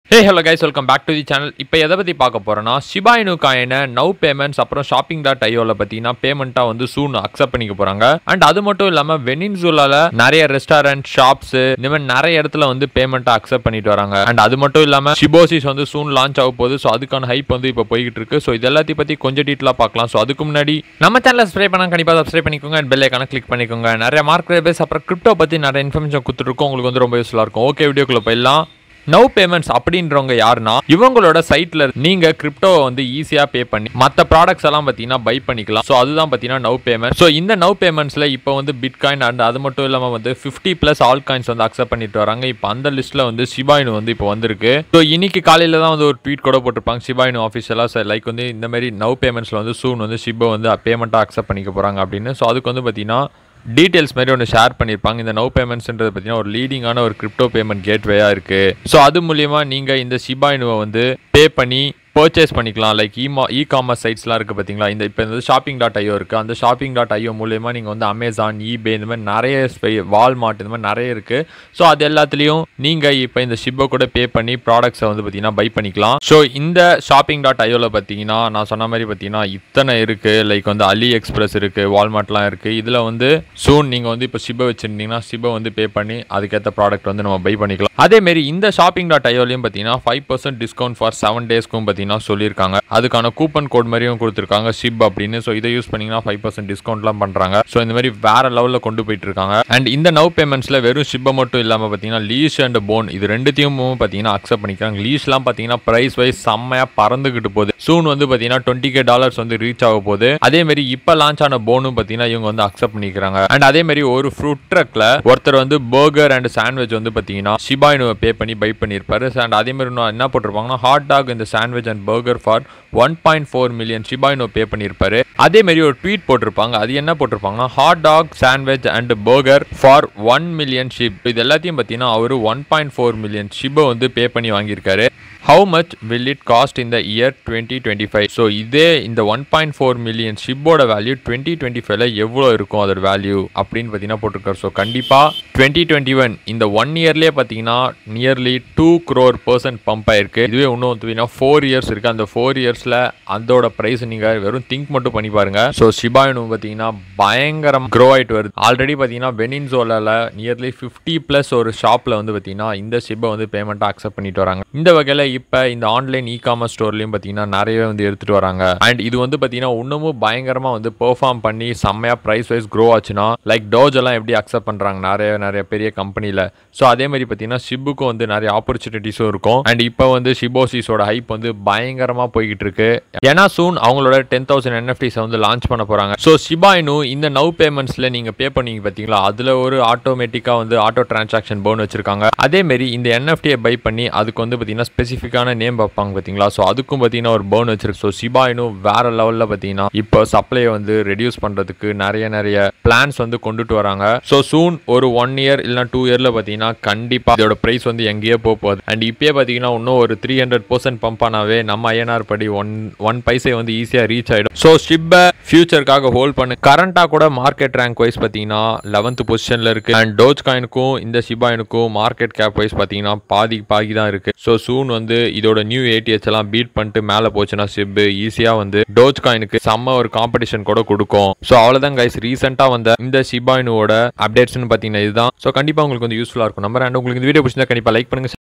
hey hello guys welcome back to the channel இப்போ எதை பற்றி பார்க்க போகிறோன்னா ஷிபா இனு காயினை நவ் பேமெண்ட்ஸ் அப்புறம் ஷாப்பிங் டாட் ஐயோவில் பார்த்தீங்கன்னா பேமெண்ட்டாக வந்து சூன் அக்செப்ட் பண்ணிக்க போகிறாங்க அண்ட் அது மட்டும் இல்லாமல் வெனின்சூலாவில் நிறைய ரெஸ்டாரண்ட் ஷாப்ஸ் இந்த மாதிரி நிறைய இடத்துல வந்து பேமெண்ட்டாக அக்செப்ட் பண்ணிட்டு வராங்க அண்ட் அது மட்டும் இல்லாமல் ஷிபோசிஸ் வந்து சூன் லான்ச் ஆக போகுது ஸோ அதுக்கான ஹைப் வந்து இப்போ போய்கிட்டு இருக்கு ஸோ இது எல்லாத்தையும் பற்றி கொஞ்சம் டீட்டெயிலாக பார்க்கலாம் ஸோ அதுக்கு முன்னாடி நம்ம சேனலை சப்ஸ்கிரைப் பண்ணால் கண்டிப்பாக சப்ஸ்கிரைப் பண்ணிக்கோங்க அண்ட் பெல் ஐக்கான கிளிக் பண்ணிக்கோங்க நிறைய மார்க்கெட் பேஸ் அப்புறம் கிரிப்டோ பற்றி நிறைய இன்ஃபர்மேஷன் கொடுத்துருக்கோம் உங்களுக்கு வந்து ரொம்ப யூஸ்ஃபுல்லாக இருக்கும் ஓகே வீடியோக்குள்ள போயிடலாம் நவ் பேமெண்ட்ஸ் அப்படின்றவங்க யாருன்னா இவங்களோட சைட்ல நீங்க கிரிப்டோ வந்து ஈஸியா பே பண்ணி மற்ற ப்ராடக்ட்ஸ் எல்லாம் பார்த்தீங்கன்னா பை பண்ணிக்கலாம் ஸோ அதுதான் பார்த்தீங்கன்னா நவ் பேமெண்ட் ஸோ இந்த நவ் பேமெண்ட்ஸ்ல இப்போ வந்து பிட்காயின் அண்ட் அது மட்டும் இல்லாமல் வந்து ஃபிஃப்டி ப்ளஸ் ஆல் காயின்ஸ் வந்து அக்செப்ட் பண்ணிட்டு வராங்க இப்போ அந்த லிஸ்ட்ல வந்து ஷிபாயினு வந்து இப்போ வந்திருக்கு ஸோ இன்னைக்கு காலையில தான் வந்து ஒரு ட்வீட் கூட போட்டிருப்பாங்க ஷிபாயினு ஆஃபீஸியலாக லைக் வந்து இந்த மாதிரி நவ் பேமெண்ட்ஸ்ல வந்து சூன் வந்து ஷிபோ வந்து பேமெண்ட்டாக அக்செப்ட் பண்ணிக்க போறாங்க அப்படின்னு ஸோ அதுக்கு வந்து பார்த்தீங்கன்னா டீட்டெயில்ஸ் மாதிரி ஒன்று ஷேர் பண்ணியிருப்பாங்க இந்த நவ் பேமெண்ட்ஸ்ன்றது பார்த்தீங்கன்னா ஒரு லீடிங்கான ஒரு கிரிப்டோ பேமெண்ட் கேட்வேயாக இருக்குது ஸோ அது மூலியமாக நீங்கள் இந்த ஷிபாயினுவை வந்து பே பண்ணி பர்ச்சேஸ் பண்ணிக்கலாம் லைக் இமா இ காமர்ஸ் சைட்ஸ்லாம் இருக்குது பார்த்தீங்களா இந்த இப்போ இந்த ஷாப்பிங் டாட் ஐயோ இருக்குது அந்த ஷாப்பிங் டாட் ஐயோ மூலயமா நீங்கள் வந்து அமேசான் ஈபே இந்த மாதிரி நிறைய வால்மார்ட் இந்த மாதிரி நிறைய இருக்குது ஸோ அது எல்லாத்துலேயும் நீங்கள் இப்போ இந்த ஷிப்பை கூட பே பண்ணி ப்ராடக்ட்ஸை வந்து பார்த்தீங்கன்னா பை பண்ணிக்கலாம் ஸோ இந்த ஷாப்பிங் டாட் ஐயோவில் பார்த்தீங்கன்னா நான் சொன்ன மாதிரி பார்த்தீங்கன்னா இத்தனை இருக்குது லைக் வந்து அலி எக்ஸ்பிரஸ் இருக்குது வால்மார்ட்லாம் இருக்குது இதில் வந்து சூன் நீங்கள் வந்து இப்போ ஷிப்பை வச்சுருந்தீங்கன்னா ஷிப்பை வந்து பே பண்ணி அதுக்கேற்ற ப்ராடக்ட் வந்து நம்ம பை பண்ணிக்கலாம் அதேமாரி இந்த ஷாப்பிங் டாட் ஐயோலையும் பார்த்தீங்கன்னா five percent discount for seven டேஸ்க்கும் பார்த்தீங்கன்னா சொல்லியிருக்காங்க அதுக்கான கூப்பன் கோட் மாதிரியும் கொடுத்துருக்காங்க ஷிப் அப்படின்னு ஸோ இதை யூஸ் பண்ணிங்கன்னா ஃபைவ் பர்சன்ட் டிஸ்கவுண்ட்லாம் பண்ணுறாங்க ஸோ இந்த மாதிரி வேற லெவலில் கொண்டு போயிட்டு இருக்காங்க அண்ட் இந்த நவ் பேமெண்ட்ஸில் வெறும் ஷிப்பை மட்டும் இல்லாமல் பார்த்தீங்கன்னா லீஷ் அண்ட் போன் இது ரெண்டுத்தையும் பார்த்தீங்கன்னா அக்செப்ட் பண்ணிக்கிறாங்க லீஷ்லாம் பார்த்தீங்கன்னா ப்ரைஸ் வைஸ் செம்மையாக பறந்துக்கிட்டு போகுது சூன் வந்து பார்த்தீங்கன்னா டுவெண்ட்டி கே டாலர்ஸ் வந்து ரீச் ஆக போகுது அதே மாதிரி இப்போ லான்ச் ஆன போனும் பார்த்தீங்கன்னா இவங்க வந்து அக்செப்ட் பண்ணிக்கிறாங்க அண்ட் அதே மாதிரி ஒரு ஃப்ரூட் ட்ரக்ல ஒருத்தர் வந்து பர்கர் அண்ட் சாண்ட்விச் வந்து பார்த்தீங்கன்னா ஷிபாயினுவை பே பண்ணி பை பண்ணியிருப்பாரு அண்ட் அதே மாதிரி இன்னும் என்ன போட்டிருப்பாங்கன்னா ஹாட் டாக் இந்த sandwich and burger for one point four million Shiba Inu pay பண்ணியிருப்பாரு அதே மாதிரி ஒரு ட்வீட் போட்டிருப்பாங்க அது என்ன போட்டிருப்பாங்கன்னா hot dog sandwich and burger for one million SHIB இது எல்லாத்தையும் பார்த்தீங்கன்னா அவர் ஒன் பாயிண்ட் ஃபோர் மில்லியன் ஷிப்பை வந்து பே பண்ணி வாங்கியிருக்காரு how much will it cost இந்த year twenty twenty five so இதே இந்த ஒன் பாயிண்ட் ஃபோர் மில்லியன் ஷிப்போட வேல்யூ டுவெண்ட்டி டுவெண்ட்டி ஃபைவ்ல எவ்வளோ இருக்கும் அதோட வேல்யூ அப்படின்னு பார்த்தீங்கன்னா போட்டிருக்காரு ஸோ கண்டிப்பாக டுவெண்ட்டி டுவெண்ட்டி ஒன் இந்த ஒன் இயர்லேயே பார்த்தீங்கன்னா nearly two crore percent pump ஆயிருக்கு இதுவே இன்னும் பார்த்தீங்கன்னா ஃபோர் இயர்ஸ் இருக்குது அந்த ஃபோர் இயர்ஸில் அதோட ப்ரைஸ் நீங்கள் வெறும் திங்க் மட்டும் பண்ணி பாருங்க ஸோ ஷிபாயினு பார்த்தீங்கன்னா பயங்கரம் க்ரோ ஆகிட்டு வருது ஆல்ரெடி பார்த்தீங்கன்னா வெனின்சோலாவில் நியர்லி ஃபிஃப்டி ப்ளஸ் ஒரு ஷாப்பில் வந்து பார்த்தீங்கன்னா இந்த ஷிப்பை வந்து பேமெண்ட்டாக அக்செப்ட் பண்ணிட்டு வராங்க இந்த வகையில் இப்போ இந்த ஆன்லைன் இ காமர்ஸ் ஸ்டோர்லையும் பார்த்தீங்கன்னா நிறையவே வந்து எடுத்துகிட்டு வராங்க அண்ட் இது வந்து பார்த்தீங்கன்னா இன்னமும் பயங்கரமாக வந்து பெர்ஃபார்ம் பண்ணி செம்மையாக ப்ரைஸ் வைஸ் க்ரோ ஆச்சுன்னா லைக் டோஜ் எல்லாம் எப்படி அக்செப்ட் பண்ணுறாங்க நிறைய நிறைய பெரிய கம்பெனியில் ஸோ அதே மாதிரி பார்த்தீங்கன்னா ஷிப்புக்கும் வந்து நிறைய ஆப்பர்ச்சுனிட்டிஸும் இருக்கும் அண்ட் இப்போ வந்து ஷிபோசிஸோட ஹைப் வந்து பயங்கரமாக போய்கிட்டு இருக்கு ஏன்னா சூன் அவங்களோட டென் தௌசண்ட் என்எஃப்டிஸை வந்து லான்ச் பண்ண போகிறாங்க ஸோ ஷிபாயினு இந்த நவ் பேமெண்ட்ஸில் நீங்கள் பே பண்ணீங்க பார்த்தீங்களா அதில் ஒரு ஆட்டோமேட்டிக்காக வந்து ஆட்டோ டிரான்சாக்ஷன் போன் வச்சிருக்காங்க அதேமாரி இந்த என்எஃப்டியை பை பண்ணி அதுக்கு வந்து பார்த்தீங்கன்னா ஸ்பெசிஃபிக்கான நேம் வைப்பாங்க பார்த்தீங்களா ஸோ அதுக்கும் பார்த்தீங்கன்னா ஒரு பர்ன் வச்சிருக்கு ஸோ ஷிபாயினு வேற லெவலில் பார்த்தீங்கன்னா இப்போ சப்ளையை வந்து ரெடியூஸ் பண்ணுறதுக்கு நிறைய நிறைய பிளான்ஸ் வந்து கொண்டுட்டு வராங்க ஸோ சூன் ஒரு ஒன் இயர் இல்லைனா டூ இயரில் பார்த்தீங்கன்னா கண்டிப்பாக இதோட ப்ரைஸ் வந்து எங்கேயோ போக போகுது அண்ட் இப்பயே பார்த்தீங்கன்னா இன்னும் ஒரு த்ரீ ஹண்ட்ரட் பர்சன்ட் பம்ப் ஆனாவே நம்ம ஐஎன்ஆர் படி ஒன் ஒன் பைசே வந்து ஈஸியாக ரீச் ஆகிடும் ஸோ ஷிப்பை ஃபியூச்சருக்காக ஹோல்ட் பண்ணு கரண்ட்டாக கூட மார்க்கெட் ரேங்க் வைஸ் பார்த்தீங்கன்னா லெவன்த் பொசிஷனில் இருக்குது அண்ட் டோஜ் காயினுக்கும் இந்த ஷிபாயினுக்கும் மார்க்கெட் கேப் வைஸ் பார்த்தீங்கன்னா பாதி பாதி தான் இருக்குது ஸோ சூன் வந்து இதோட நியூ ஏடிஎச் எல்லாம் பீட் பண்ணிட்டு மேலே போச்சுன்னா ஷிப்பு ஈஸியாக வந்து டோஜ் காயினுக்கு செம்ம ஒரு காம்படிஷன் கூட கொடுக்கும் ஸோ அவ்வளோதான் கைஸ் ரீசெண்டாக வந்த இந்த ஷிபாயினோட அப்டேட்ஸ்னு பார்த்தீங்கன்னா இதுதான் ஸோ கண்டிப்பாக உங்களுக்கு வந்து யூஸ்ஃபுல்லாக இருக்கும் நம்பர் அண்ட் உங்களுக்கு இந்த வீடியோ பிடிச்சிருந்தா கண்டிப்பாக லைக் பண்ணுங்க